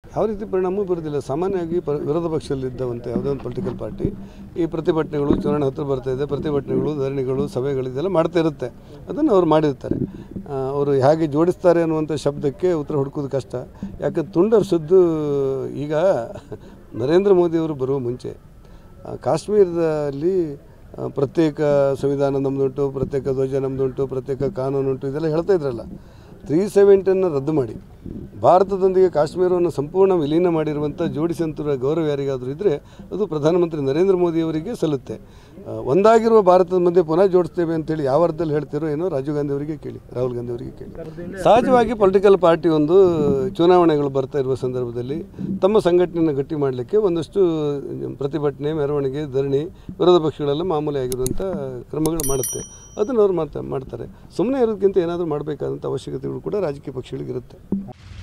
ಯಾವ ರೀತಿ ಪರಿಣಾಮ ಬರೋದಿಲ್ಲ ಸಾಮಾನ್ಯವಾಗಿ ಪ ವಿರೋಧ ಪಕ್ಷದಲ್ಲಿದ್ದವಂತೆ ಯಾವುದೇ ಒಂದು ಪೊಲಿಟಿಕಲ್ ಪಾರ್ಟಿ ಈ ಪ್ರತಿಭಟನೆಗಳು ಚುನಾವಣೆ ಹತ್ತಿರ ಬರ್ತಾ ಇದೆ ಪ್ರತಿಭಟನೆಗಳು ಧರಣಿಗಳು ಸಭೆಗಳು ಇದೆಲ್ಲ ಮಾಡ್ತಾ ಇರುತ್ತೆ ಅದನ್ನು ಅವ್ರು ಮಾಡಿರ್ತಾರೆ ಆ, ಅವರು ಹೇಗೆ ಜೋಡಿಸ್ತಾರೆ ಅನ್ನುವಂಥ ಶಬ್ದಕ್ಕೆ ಉತ್ತರ ಹುಡುಕೋದು ಕಷ್ಟ ಯಾಕೆ ತುಂಡರ್ ಸುದ್ದು ಈಗ ನರೇಂದ್ರ ಮೋದಿಯವರು ಬರುವ ಮುಂಚೆ ಆ, ಕಾಶ್ಮೀರದಲ್ಲಿ ಆ, ಪ್ರತ್ಯೇಕ ಸಂವಿಧಾನ ನಮ್ಮದುಂಟು ಪ್ರತ್ಯೇಕ ಧ್ವಜ ನಮ್ಮದುಂಟು ಪ್ರತ್ಯೇಕ ಕಾನೂನು ಉಂಟು ಇದೆಲ್ಲ ಹೇಳ್ತಾ ಇದ್ರಲ್ಲ ತ್ರೀ ಸೆವೆಂಟನ್ನು ರದ್ದು ಮಾಡಿ ಭಾರತದೊಂದಿಗೆ ಕಾಶ್ಮೀರವನ್ನು ಸಂಪೂರ್ಣ ವಿಲೀನ ಮಾಡಿರುವಂಥ ಜೋಡಿಸಂತರ ಗೌರವ ಯಾರಿಗಾದರೂ ಇದ್ದರೆ ಅದು ಪ್ರಧಾನಮಂತ್ರಿ ನರೇಂದ್ರ ಮೋದಿಯವರಿಗೆ ಸಲ್ಲುತ್ತೆ ಆ, ಒಂದಾಗಿರುವ ಭಾರತದ ಮಧ್ಯೆ ಪುನಃ ಜೋಡಿಸ್ತೇವೆ ಅಂತೇಳಿ ಯಾವ ಅರ್ಥದಲ್ಲಿ ಹೇಳ್ತಿರೋ ಏನೋ ರಾಜೀವ್ ಗಾಂಧಿ ಅವರಿಗೆ ಕೇಳಿ ರಾಹುಲ್ ಗಾಂಧಿ ಅವರಿಗೆ ಕೇಳಿ ಸಹಜವಾಗಿ ಪೊಲಿಟಿಕಲ್ ಪಾರ್ಟಿ ಒಂದು ಚುನಾವಣೆಗಳು ಬರ್ತಾ ಇರುವ ಸಂದರ್ಭದಲ್ಲಿ ತಮ್ಮ ಸಂಘಟನೆಯನ್ನು ಗಟ್ಟಿ ಮಾಡಲಿಕ್ಕೆ ಒಂದಷ್ಟು ಪ್ರತಿಭಟನೆ ಮೆರವಣಿಗೆ ಧರಣಿ ವಿರೋಧ ಪಕ್ಷಗಳೆಲ್ಲ ಮಾಮೂಲಿ ಆಗಿರುವಂಥ ಕ್ರಮಗಳು ಮಾಡುತ್ತೆ ಅದನ್ನು ಅವ್ರು ಮಾಡ್ತಾ ಮಾಡ್ತಾರೆ ಸುಮ್ಮನೆ ಇರೋದಕ್ಕಿಂತ ಏನಾದರೂ ಮಾಡಬೇಕಾದಂಥ ಅವಶ್ಯಕತೆಗಳು ಕೂಡ ರಾಜಕೀಯ ಪಕ್ಷಗಳಿಗಿರುತ್ತೆ